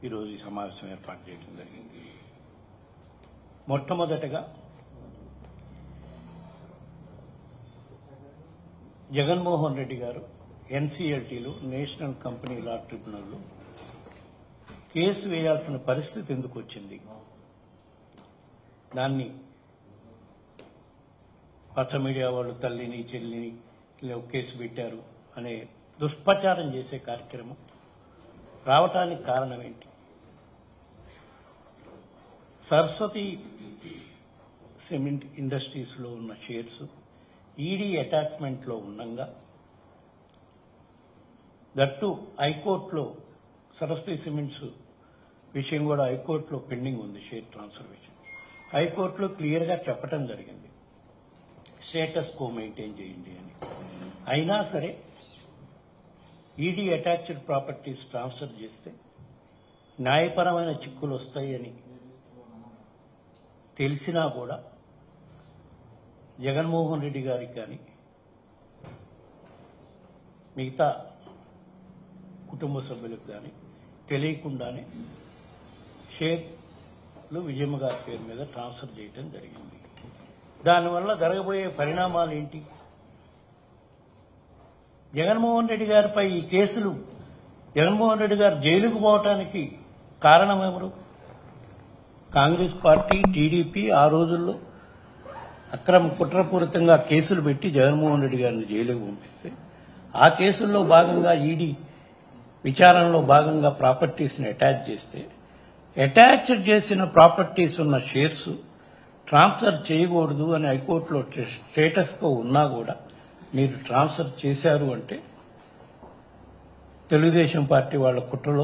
ఈరోజు ఈ సమావేశం ఏర్పాటు చేయడం జరిగింది మొట్టమొదటగా జగన్మోహన్ రెడ్డి గారు ఎన్సీఎల్టీలో నేషనల్ కంపెనీ లా ట్రిబ్యునల్లో కేసు వేయాల్సిన పరిస్థితి ఎందుకు వచ్చింది దాన్ని పచ్చ మీడియా వాళ్ళు తల్లిని చెల్లిని ఇలా కేసు పెట్టారు అనే దుష్ప్రచారం చేసే కార్యక్రమం రావటానికి కారణం ఏంటి సరస్వతి సిమెంట్ ఇండస్ట్రీస్లో ఉన్న షేర్స్ ఈడీ అటాచ్మెంట్లో ఉండగా దట్టు హైకోర్టులో సరస్వతి సిమెంట్స్ విషయం కూడా హైకోర్టులో పెండింగ్ ఉంది షేర్ ట్రాన్స్ఫర్ విషయం హైకోర్టులో క్లియర్గా చెప్పడం జరిగింది స్టేటస్ కో మెయింటైన్ చేయండి అని అయినా సరే ఈడీ అటాచ్డ్ ప్రాపర్టీస్ ట్రాన్స్ఫర్ చేస్తే న్యాయపరమైన చిక్కులు వస్తాయని తెలిసినా కూడా జగన్మోహన్ రెడ్డి గారికి కానీ మిగతా కుటుంబ సభ్యులకు కానీ తెలియకుండానే షేర్లు విజయమ్మ గారి పేరు మీద ట్రాన్స్ఫర్ చేయటం జరిగింది దానివల్ల జరగబోయే పరిణామాలు ఏంటి జగన్మోహన్ రెడ్డి గారిపై ఈ కేసులు జగన్మోహన్ రెడ్డి గారు జైలుకు పోవటానికి కారణం ఎవరు కాంగ్రెస్ పార్టీ టీడీపీ ఆ రోజుల్లో అక్రమ కుట్రపూరితంగా కేసులు పెట్టి జగన్మోహన్ రెడ్డి గారిని జైలుకు పంపిస్తే ఆ కేసుల్లో భాగంగా ఈడీ విచారణలో భాగంగా ప్రాపర్టీస్ని అటాచ్ చేస్తే అటాచ్డ్ చేసిన ప్రాపర్టీస్ ఉన్న షేర్స్ ట్రాన్స్ఫర్ చేయకూడదు అని హైకోర్టులో స్టేటస్గా ఉన్నా కూడా మీరు ట్రాన్స్ఫర్ చేశారు అంటే తెలుగుదేశం పార్టీ వాళ్ళ కుట్రలో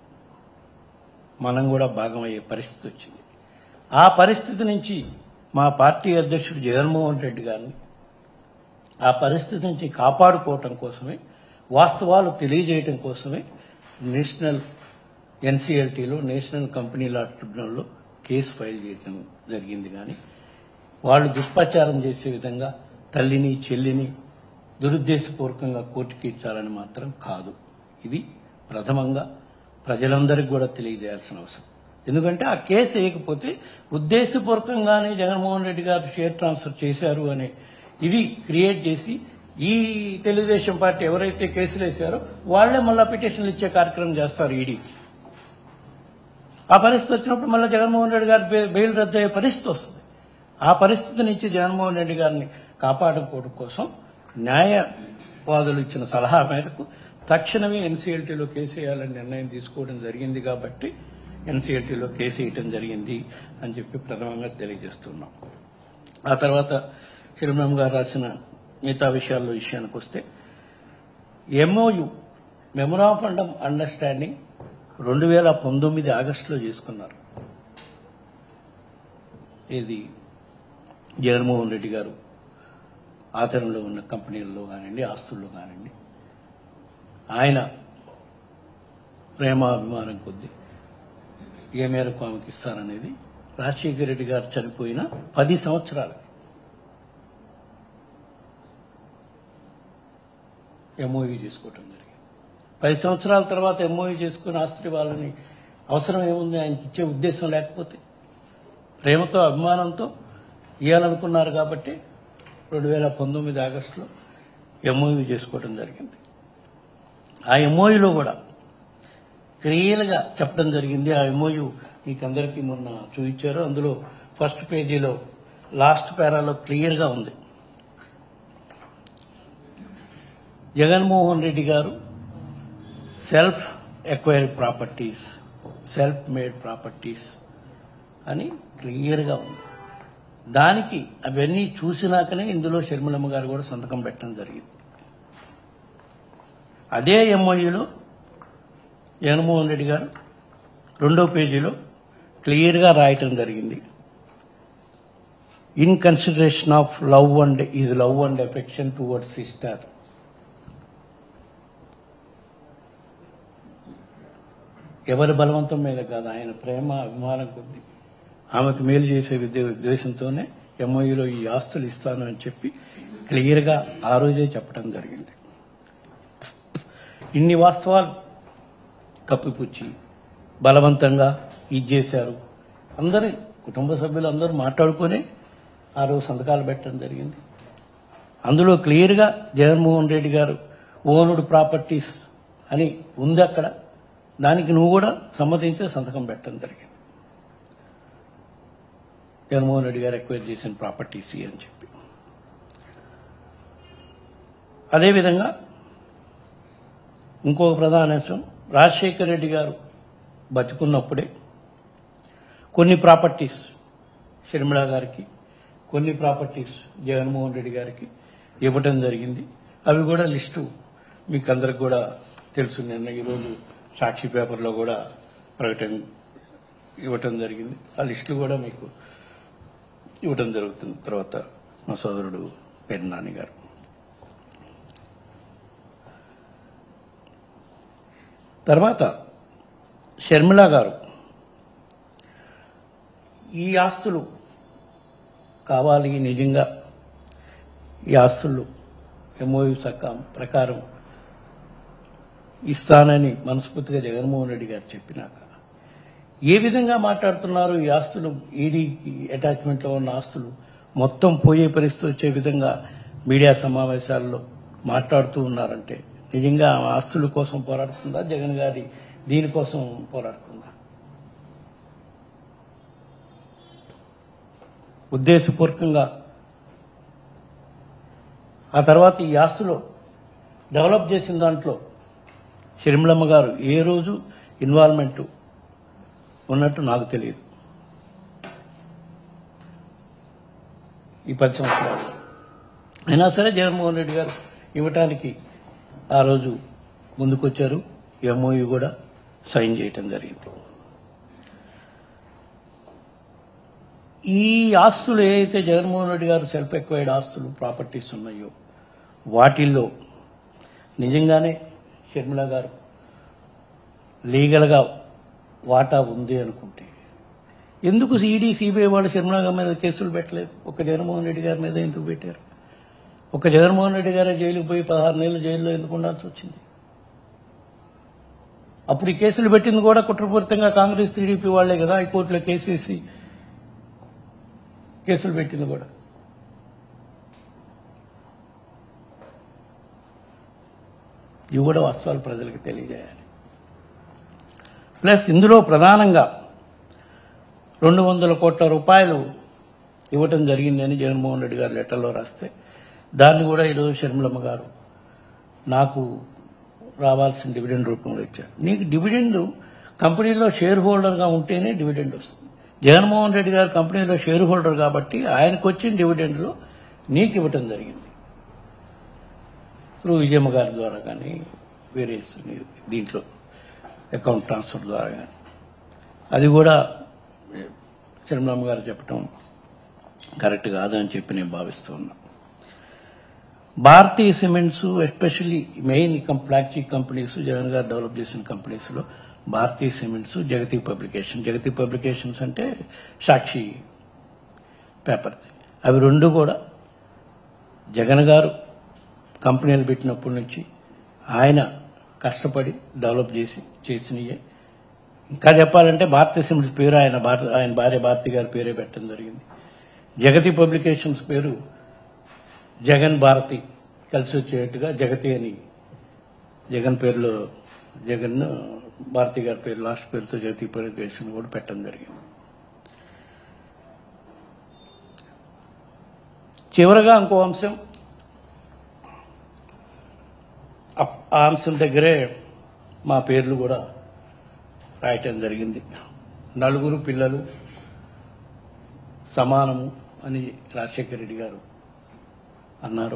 మనం కూడా భాగమయ్యే పరిస్థితి వచ్చింది ఆ పరిస్థితి నుంచి మా పార్టీ అధ్యక్షుడు జగన్మోహన్ రెడ్డి గారిని ఆ పరిస్థితి నుంచి కాపాడుకోవటం కోసమే వాస్తవాలు తెలియజేయటం కోసమే నేషనల్ ఎన్సీఎల్టీలో నేషనల్ కంపెనీ లా ట్రిబ్యునల్లో కేసు ఫైల్ చేయడం జరిగింది కానీ వాళ్ళు దుష్ప్రచారం చేసే విధంగా తల్లిని చెల్లిని దురుద్దేశపూర్వకంగా కోర్టుకి ఇచ్చాలని మాత్రం కాదు ఇది ప్రథమంగా ప్రజలందరికీ కూడా తెలియజేయాల్సిన అవసరం ఎందుకంటే ఆ కేసు వేయకపోతే ఉద్దేశపూర్వకంగానే జగన్మోహన్ రెడ్డి గారు షేర్ ట్రాన్స్ఫర్ చేశారు అనే ఇది క్రియేట్ చేసి ఈ తెలుగుదేశం పార్టీ ఎవరైతే కేసులు వేశారో వాళ్లే మళ్ళా పిటిషన్లు ఇచ్చే కార్యక్రమం చేస్తారు ఈడీకి ఆ పరిస్థితి వచ్చినప్పుడు మళ్ళీ జగన్మోహన్ రెడ్డి గారు బె- బెయిల్ రద్దు అయ్యే పరిస్థితి వస్తుంది ఆ పరిస్థితి నుంచి జగన్మోహన్ రెడ్డి గారిని కాపాడుకోవడం కోసం న్యాయవాదులు ఇచ్చిన సలహా మేరకు తక్షణమే ఎన్సీఎల్టీలో కేసు వేయాలని నిర్ణయం తీసుకోవడం జరిగింది కాబట్టి ఎన్సీఎల్టీలో కేసు వేయటం జరిగింది అని చెప్పి ప్రథమంగా తెలియజేస్తున్నాం ఆ తర్వాత చిరుమలం గారు రాసిన మిగతా విషయాల్లో విషయానికి వస్తే ఎంఓయు మెమొరాఫండం అండర్స్టాండింగ్ రెండు వేల పంతొమ్మిది ఆగస్టులో చేసుకున్నారు ఇది జగన్మోహన్ రెడ్డి గారు ఆచరణలో ఉన్న కంపెనీల్లో కానివ్వండి ఆస్తుల్లో కానివ్వండి ఆయన ప్రేమాభిమానం కొద్దీ ఏ మేరకు ఆమెకి ఇస్తారనేది రాజశేఖర రెడ్డి గారు చనిపోయిన పది సంవత్సరాలకి ఎంఓయూ చేసుకోవటం జరిగింది పది సంవత్సరాల తర్వాత ఎంఓయూ చేసుకుని ఆస్తి వాళ్ళని అవసరం ఏముంది ఆయనకి ఇచ్చే ఉద్దేశం లేకపోతే ప్రేమతో అభిమానంతో ఇవ్వాలనుకున్నారు కాబట్టి రెండు వేల పంతొమ్మిది ఆగస్టులో ఎంఓయూ చేసుకోవడం జరిగింది ఆ ఎంఓయూలో కూడా క్లియర్గా చెప్పడం జరిగింది ఆ ఎంఓయూ మీకు అందరికీ మొన్న చూపించారు అందులో ఫస్ట్ పేజీలో లాస్ట్ పేరాలో క్లియర్గా ఉంది Jaganmohan Reddy garu self acquired properties self made properties అని క్లియర్గా ఉంది దానికి అవన్నీ చూసినాకనే ఇందులో షర్మిలమ్మ గారు కూడా సంతకం పెట్టడం జరిగింది అదే ఎంఓయూలో జగన్మోహన్ రెడ్డి గారు రెండో పేజీలో క్లియర్గా రాయటం జరిగింది in consideration of love and is love and affection towards sister ఎవరి బలవంతం మీద కాదు ఆయన ప్రేమ అభిమానం కొద్ది ఆమెకు మేలు చేసే విద్య ఉద్దేశంతోనే ఎంఓయూలో ఈ ఆస్తులు ఇస్తాను అని చెప్పి క్లియర్గా ఆ రోజే చెప్పడం జరిగింది ఇన్ని వాస్తవాలు కప్పిపుచ్చి బలవంతంగా ఇది చేశారు అందరి కుటుంబ సభ్యులు అందరూ మాట్లాడుకొని ఆ రోజు సంతకాలు పెట్టడం జరిగింది అందులో క్లియర్గా జగన్మోహన్ రెడ్డి గారు ఓనుడ్ ప్రాపర్టీస్ అని ఉంది అక్కడ దానికి నువ్వు కూడా సమ్మతించే సంతకం పెట్టడం జరిగింది జగన్మోహన్ రెడ్డి గారు ఎక్వైర్ చేసిన ప్రాపర్టీస్ అని చెప్పి అదేవిధంగా ఇంకొక ప్రధాన అంశం రాజశేఖర్ రెడ్డి గారు బతుకున్నప్పుడే కొన్ని ప్రాపర్టీస్ షర్మిళ గారికి కొన్ని ప్రాపర్టీస్ జగన్మోహన్ రెడ్డి గారికి ఇవ్వటం జరిగింది అవి కూడా లిస్టు మీకు అందరికి కూడా తెలుసు నిన్న ఈరోజు సాక్షి పేపర్లో కూడా ప్రకటన ఇవ్వటం జరిగింది ఆ లిస్టులు కూడా మీకు ఇవ్వటం జరుగుతుంది తర్వాత మా సోదరుడు పెన్నాని గారు తర్వాత షర్మిళ గారు ఈ ఆస్తులు కావాలి నిజంగా ఈ ఆస్తులు ఎంఓయు సక్కం ప్రకారం ఇస్తానని మనస్ఫూర్తిగా జగన్మోహన్ రెడ్డి గారు చెప్పినాక ఏ విధంగా మాట్లాడుతున్నారు ఈ ఆస్తులు ఈడీకి అటాచ్మెంట్లో ఉన్న ఆస్తులు మొత్తం పోయే పరిస్థితి వచ్చే విధంగా మీడియా సమావేశాల్లో మాట్లాడుతూ ఉన్నారంటే నిజంగా ఆ ఆస్తుల కోసం పోరాడుతుందా జగన్ గారి దీనికోసం పోరాడుతుందా ఉద్దేశపూర్వకంగా ఆ తర్వాత ఈ ఆస్తులో డెవలప్ చేసిన దాంట్లో షర్మిలమ్మ గారు ఏ రోజు ఇన్వాల్వ్మెంట్ ఉన్నట్టు నాకు తెలియదు ఈ పది సంవత్సరాలు అయినా సరే జగన్మోహన్ రెడ్డి గారు ఇవ్వటానికి ఆ రోజు ముందుకొచ్చారు ఎంఓయు కూడా సైన్ చేయటం జరిగింది ఈ ఆస్తులు ఏదైతే జగన్మోహన్ రెడ్డి గారు సెల్ఫ్ ఎక్వైర్డ్ ఆస్తులు ప్రాపర్టీస్ ఉన్నాయో వాటిల్లో నిజంగానే షర్మిల గారు లీగల్గా వాటా ఉంది అనుకుంటే ఎందుకు ఈడీ సిబిఐ వాళ్ళు షర్మిల గారి మీద కేసులు పెట్టలేదు ఒక జగన్మోహన్ రెడ్డి గారి మీద ఎందుకు పెట్టారు ఒక జగన్మోహన్ రెడ్డి గారే జైలుకు పోయి పదహారు నెలలు జైల్లో ఎందుకు ఉండాల్సి వచ్చింది అప్పుడు ఈ కేసులు పెట్టింది కూడా కుట్రపూరితంగా కాంగ్రెస్ టీడీపీ వాళ్లే కదా హైకోర్టులో కేసేసి కేసులు పెట్టింది కూడా ఇవి కూడా వాస్తవాలు ప్రజలకు తెలియజేయాలి ప్లస్ ఇందులో ప్రధానంగా రెండు వందల కోట్ల రూపాయలు ఇవ్వటం జరిగిందని జగన్మోహన్ రెడ్డి గారు లెటర్లో రాస్తే దాన్ని కూడా ఈరోజు షర్మిలమ్మ గారు నాకు రావాల్సిన డివిడెండ్ రూపంలో ఇచ్చారు నీకు డివిడెండ్ కంపెనీలో షేర్ హోల్డర్గా ఉంటేనే డివిడెండ్ వస్తుంది జగన్మోహన్ రెడ్డి గారు కంపెనీలో షేర్ హోల్డర్ కాబట్టి ఆయనకు వచ్చిన డివిడెండ్లో నీకు ఇవ్వటం జరిగింది త్రూ విజయమ్మ గారి ద్వారా కానీ వేరే దీంట్లో అకౌంట్ ట్రాన్స్ఫర్ ద్వారా కానీ అది కూడా చిరంబాబు గారు చెప్పటం కరెక్ట్ కాదని చెప్పి నేను భావిస్తూ ఉన్నా Bharatiya cements especially main flagship companies Jagan garu develop చేసిన కంపెనీస్లో Bharatiya cements Jagati publication Jagati publications అంటే సాక్షి పేపర్ అవి రెండు కూడా జగన్ గారు కంపెనీలు పెట్టినప్పటి నుంచి ఆయన కష్టపడి డెవలప్ చేసి చేసినయే ఇంకా చెప్పాలంటే భారతీయ సిమెంట్స్ పేరు ఆయన భారత ఆయన భార్య భారతి గారి పేరే పెట్టడం జరిగింది జగతి పబ్లికేషన్స్ పేరు జగన్ భారతి కలిసి వచ్చేట్టుగా జగతి అని జగన్ పేరులో జగన్ భారతి గారి పేరు లాస్ట్ పేరుతో జగతి పబ్లికేషన్ కూడా పెట్టడం జరిగింది చివరగా ఇంకో అంశం ఆ- ఆ అంశం దగ్గరే మా పేర్లు కూడా రాయటం జరిగింది నలుగురు పిల్లలు సమానము అని రాజశేఖర రెడ్డి గారు అన్నారు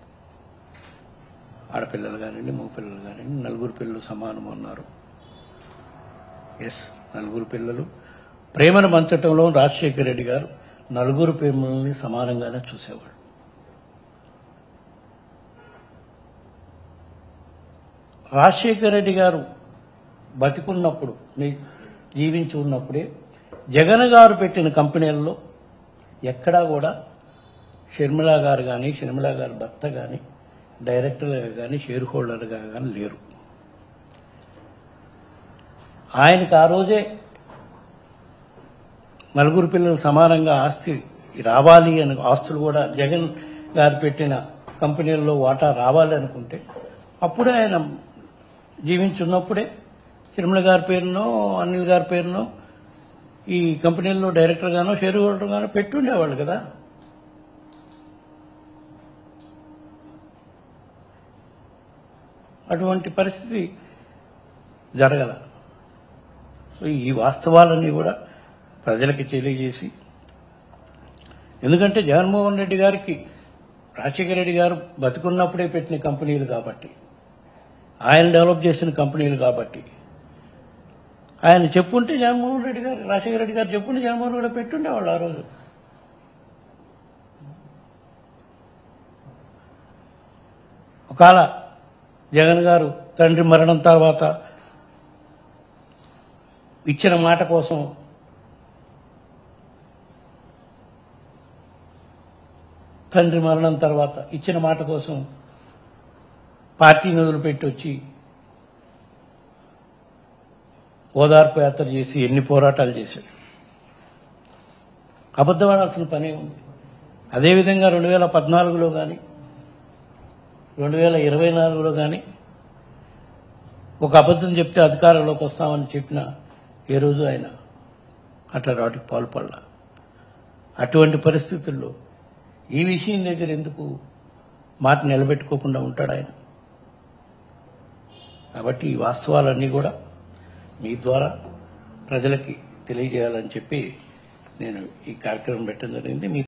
ఆడపిల్లలు కానివ్వండి మగపిల్లలు కానివ్వండి నలుగురు పిల్లలు సమానము అన్నారు ఎస్ నలుగురు పిల్లలు ప్రేమను పంచటంలో రాజశేఖర రెడ్డి గారు నలుగురు ప్రేమల్ని సమానంగానే చూసేవాడు రాజశేఖర రెడ్డి గారు బతికున్నప్పుడు ని- జీవించి ఉన్నప్పుడే జగన్ గారు పెట్టిన కంపెనీల్లో ఎక్కడా కూడా షర్మిల గారు కానీ షర్మిల గారి భర్త కానీ డైరెక్టర్గా కానీ షేర్ హోల్డర్గా కానీ లేరు ఆయనకు ఆ రోజే నలుగురు పిల్లలు సమానంగా ఆస్తి రావాలి అని ఆస్తులు కూడా జగన్ గారు పెట్టిన కంపెనీల్లో వాటా రావాలి అనుకుంటే అప్పుడే ఆయన జీవించున్నప్పుడే తిరుమల గారి పేరునో అనిల్ గారి పేరునో ఈ కంపెనీల్లో డైరెక్టర్ గానో షేర్ హోల్డర్ గానో పెట్టుండేవాళ్ళు కదా అటువంటి పరిస్థితి జరగల సో ఈ వాస్తవాలన్నీ కూడా ప్రజలకి తెలియజేసి ఎందుకంటే జగన్మోహన్ రెడ్డి గారికి రాజశేఖర రెడ్డి గారు బతుకున్నప్పుడే పెట్టిన కంపెనీలు కాబట్టి ఆయన డెవలప్ చేసిన కంపెనీలు కాబట్టి ఆయన చెప్పుంటే జగన్మోహన్ రెడ్డి గారు రాజశేఖర రెడ్డి గారు చెప్పుంటే జగన్మోహన్ రెడ్డి పెట్టుండేవాళ్ళు ఆ రోజు ఒకవేళ జగన్ గారు తండ్రి మరణం తర్వాత ఇచ్చిన మాట కోసం తండ్రి మరణం తర్వాత ఇచ్చిన మాట కోసం పార్టీని వదిలిపెట్టి వచ్చి ఓదార్పు యాత్ర చేసి ఎన్ని పోరాటాలు చేశాడు అబద్ధపడాల్సిన పనే ఉంది అదేవిధంగా రెండు వేల పద్నాలుగులో కానీ రెండు వేల ఇరవై నాలుగులో కానీ ఒక అబద్ధం చెప్తే అధికారంలోకి వస్తామని చెప్పిన ఏ రోజు ఆయన అట్లా వాటికి పాల్పడలా అటువంటి పరిస్థితుల్లో ఈ విషయం దగ్గర ఎందుకు మాట నిలబెట్టుకోకుండా ఉంటాడు ఆయన కాబట్టి ఈ వాస్తవాలన్నీ కూడా మీ ద్వారా ప్రజలకి తెలియజేయాలని చెప్పి నేను ఈ కార్యక్రమం పెట్టడం జరిగింది మీ